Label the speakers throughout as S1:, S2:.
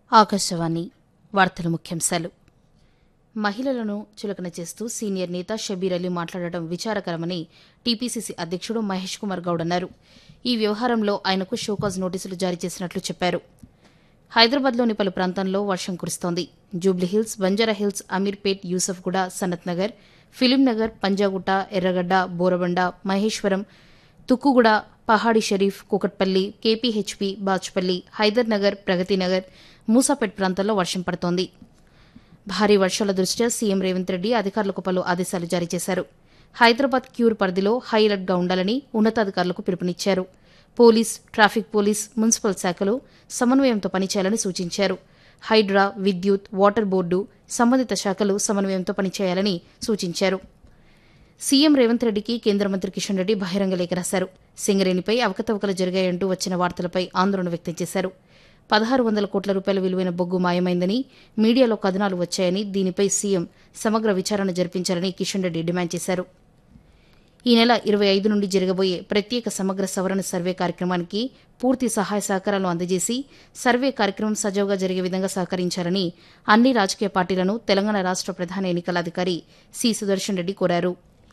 S1: ఆకాశవాణి వార్తల ముఖ్యాంశాలు మహిళలను చులకన చేస్తూ సీనియర్ నేత షబీర్ అలీ మాట్లాడడం విచారకరమని టీపీసీసీ అధ్యక్షుడు మహేష్ కుమార్ గౌడ్ అన్నారు ఈ వ్యవహారంలో ఆయనకు షోకాజ్ నోటీసులు జారీ చేసినట్లు చెప్పారు హైదరాబాద్లోని పలు ప్రాంతాల్లో వర్షం కురుస్తోంది జూబ్లీహిల్స్ బంజారాహిల్స్ అమీర్పేట్ యూసఫ్గూడ సనత్ నగర్ ఫిలిం నగర్ పంజాగుట్ట ఎర్రగడ్డ బోరబండ మహేశ్వరం తుక్కుగూడ పహాడి షరీఫ్ కూకట్పల్లి కేపీహెచ్పీ బాచ్పల్లి హైదర్ నగర్ ప్రగతి నగర్ మూసాపేట్ ప్రాంతాల్లో వర్షం పడుతోంది భారీ వర్షాల దృష్ట్యా సీఎం రేవంత్ రెడ్డి అధికారులకు పలు ఆదేశాలు జారీ చేశారు హైదరాబాద్ క్యూర్ పరిధిలో హై అలర్ట్గా ఉండాలని ఉన్నతాధికారులకు పిలుపునిచ్చారు పోలీస్ ట్రాఫిక్ పోలీస్ మున్సిపల్ శాఖలు సమన్వయంతో పనిచేయాలని సూచించారు హైడ్రా విద్యుత్ వాటర్ బోర్డు సంబంధిత శాఖలు సమన్వయంతో పనిచేయాలని సూచించారు సీఎం రేవంత్ రెడ్డికి కేంద్ర మంత్రి కిషన్ రెడ్డి బహిరంగ లేఖ రాశారు సింగరేణిపై అవకతవకలు జరిగాయంటూ వచ్చిన వార్తలపై ఆందోళన వ్యక్తం చేశారు పదహారు వందల కోట్ల రూపాయల విలువైన బొగ్గు మాయమైందని మీడియాలో కథనాలు వచ్చాయని దీనిపై సీఎం సమగ్ర విచారణ జరిపించాలని కిషన్ రెడ్డి డిమాండ్ చేశారు ఈ నెల ఇరవై ఐదు నుండి జరగబోయే ప్రత్యేక సమగ్ర సవరణ సర్వే కార్యక్రమానికి పూర్తి సహాయ సహకారాలు అందజేసి సర్వే కార్యక్రమం సజావుగా జరిగే విధంగా సహకరించాలని అన్ని రాజకీయ పార్టీలను తెలంగాణ రాష్ట ప్రధాన ఎన్నికల అధికారి సి సుదర్శన్ రెడ్డి కోరారు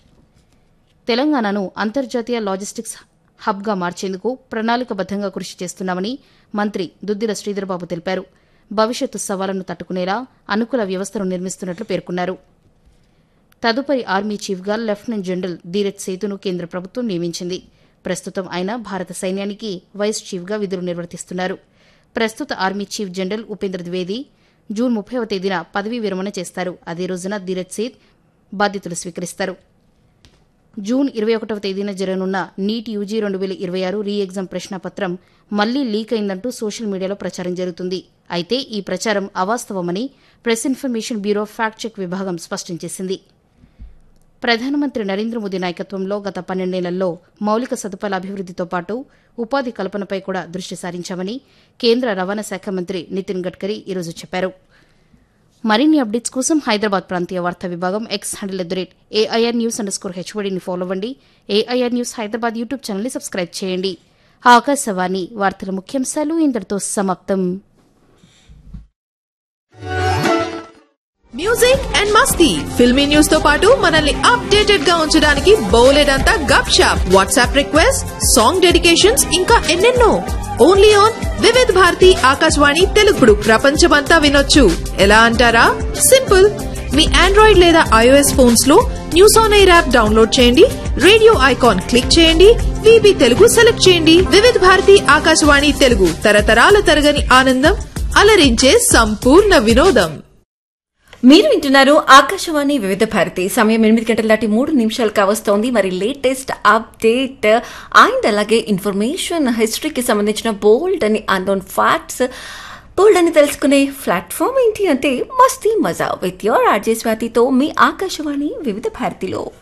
S1: తెలంగాణను అంతర్జాతీయ లాజిస్టిక్స్ హబ్గా మార్చేందుకు ప్రణాళికబద్దంగా కృషి చేస్తున్నామని మంత్రి దుద్దిల శ్రీధర్బాబు తెలిపారు భవిష్యత్తు సవాళ్లను తట్టుకునేలా అనుకూల వ్యవస్థను నిర్మిస్తున్నట్లు పేర్కొన్నారు తదుపరి ఆర్మీ చీఫ్గా లెఫ్టినెంట్ జనరల్ ధీరజ్ సేతును కేంద్ర ప్రభుత్వం నియమించింది ప్రస్తుతం ఆయన భారత సైన్యానికి వైస్ చీఫ్గా విధులు నిర్వర్తిస్తున్నారు ప్రస్తుత army chief general Upendra Dwivedi June ముప్పైవ తేదీన పదవీ విరమణ చేస్తారు అదే రోజున ధీరజ్ సేత్ బాధ్యతలు స్వీకరిస్తారు జూన్ ఇరవై ఒకటవ తేదీన జరగనున్న నీట్ యూజీ రెండు వేల ఇరవై ఆరు రీ ఎగ్జామ్ ప్రశ్నపత్రం మళ్లీ లీక్ అయిందంటూ సోషల్ మీడియాలో ప్రచారం జరుగుతుంది అయితే ఈ ప్రచారం అవాస్తవమని press information bureau fact check విభాగం స్పష్టం చేసింది ప్రధానమంత్రి నరేంద్ర మోదీ నాయకత్వంలో గత పన్నెండేళ్లలో మౌలిక సదుపాయాల అభివృద్దితో పాటు ఉపాధి కల్పనపై కూడా దృష్టి సారించామని కేంద్ర రవాణా శాఖ మంత్రి నితిన్ గడ్కరీ ఈరోజు చెప్పారు మరిన్ని అప్డేట్స్ కోసం హైదరాబాద్ ప్రాంతీయ వార్తా విభాగం X handle at the rate AIR news underscore హెచ్వడిని ఫాలో అవ్వండి ఏఐఆర్ న్యూస్ హైదరాబాద్ యూట్యూబ్ ఛానల్ని సబ్స్క్రైబ్ చేయండి ఆకాశవాణి వార్తల ముఖ్యాంశాలు ఇంతటితో సమాప్తం
S2: మ్యూజిక్ అండ్ మస్తీ ఫిల్మీ న్యూస్ తో పాటు మనల్ని అప్డేటెడ్ గా ఉంచడానికి బోలెడంతా gupshup WhatsApp request song dedications ఇంకా ఎన్నెన్నో ఓన్లీ ఆన్ వివిధ్ భారతి ఆకాశవాణి తెలుగుడు ప్రపంచమంతా వినొచ్చు ఎలా అంటారా సింపుల్ మీ ఆండ్రాయిడ్ లేదా ఐఓఎస్ ఫోన్స్ లో news on air app download చేయండి రేడియో ఐకాన్ క్లిక్ చేయండి విబి తెలుగు సెలెక్ట్ చేయండి వివిధ భారతి ఆకాశవాణి తెలుగు తరతరాల తరగని ఆనందం అలరించే సంపూర్ణ వినోదం
S3: మీరు వింటున్నారు ఆకాశవాణి వివిధ భారతి సమయం ఎనిమిది గంటల దాటి మూడు నిమిషాలు కావస్తోంది మరి లేటెస్ట్ అప్డేట్ అండ్ అలాగే ఇన్ఫర్మేషన్ హిస్టరీకి సంబంధించిన బోల్డ్ అని అన్నోన్ ఫ్యాక్ట్స్ బోల్డ్ అని తెలుసుకునే ప్లాట్ఫామ్ ఏంటి అంటే మస్తీ మజా విత్ యోర్ ఆర్జే స్వాతితో మీ ఆకాశవాణి వివిధ భారతిలో